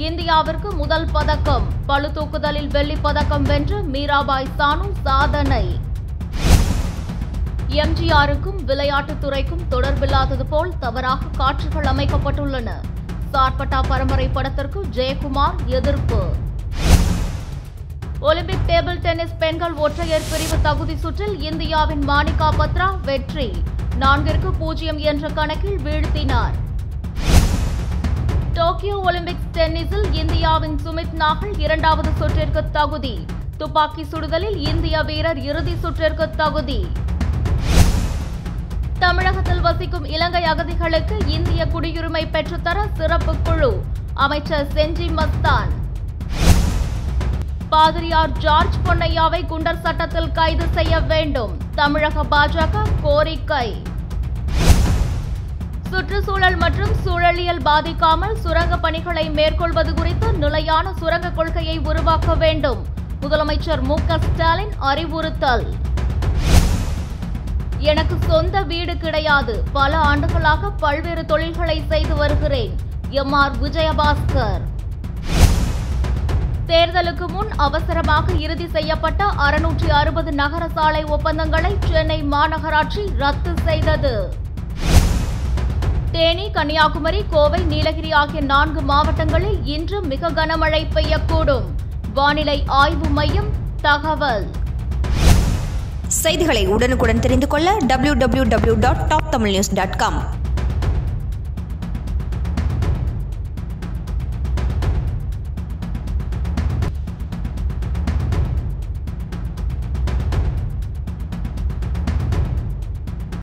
இந்தியாவிற்கு முதல் பதக்கம் பளு தூக்குதலில் வெள்ளி பதக்கம் வென்ற மீராபாய் சானு சாதனை எம்ஜிஆருக்கும் விளையாட்டுத் துறைக்கும் தொடர்பில்லாதது போல் தவறாக காட்சிகள் அமைக்கப்பட்டுள்ளன சார்பட்டா பரம்பரை படத்திற்கு ஜெயக்குமார் எதிர்ப்பு ஒலிம்பிக் டேபிள் டென்னிஸ் பெண்கள் ஒற்றையர் பிரிவு தகுதி சுற்றில் இந்தியாவின் மானிகா பத்ரா வெற்றி நான்கிற்கு பூஜ்ஜியம் என்ற கணக்கில் வீழ்த்தினார் டோக்கியோ ஒலிம்பிக்ஸ் டென்னிஸில் இந்தியாவின் சுமித் நாகல் இரண்டாவது சுற்றிற்கு தகுதி துப்பாக்கி சுடுதலில் இந்திய வீரர் இறுதி சுற்றிற்கு தகுதி தமிழகத்தில் வசிக்கும் இலங்கை அகதிகளுக்கு இந்திய குடியுரிமை பெற்றுத்தர சிறப்பு குழு அமைச்சர் செஞ்சி மஸ்தான் பாதிரியார் ஜார்ஜ் பொன்னையாவை குண்டர் சட்டத்தில் கைது செய்ய வேண்டும் தமிழக பாஜக கோரிக்கை சுற்றுச்சூழல் மற்றும் சூழலியல் பாதிக்காமல் சுரங்க பணிகளை மேற்கொள்வது குறித்து நிலையான சுரங்க கொள்கையை உருவாக்க வேண்டும் முதலமைச்சர் மு க ஸ்டாலின் அறிவுறுத்தல் எனக்கு சொந்த வீடு கிடையாது பல ஆண்டுகளாக பல்வேறு தொழில்களை செய்து வருகிறேன் எம் ஆர் விஜயபாஸ்கர் தேர்தலுக்கு முன் அவசரமாக இறுதி செய்யப்பட்ட அறுநூற்றி அறுபது நகர சாலை ஒப்பந்தங்களை சென்னை மாநகராட்சி ரத்து செய்தது தேனி கன்னியாகுமரி கோவை நீலகிரி ஆகிய நான்கு மாவட்டங்களில் இன்று மிக கனமழை பெய்யக்கூடும் வானிலை ஆய்வு மையம் தகவல் செய்திகளை உடனுக்குடன் தெரிந்து கொள்ள www.toptamilnews.com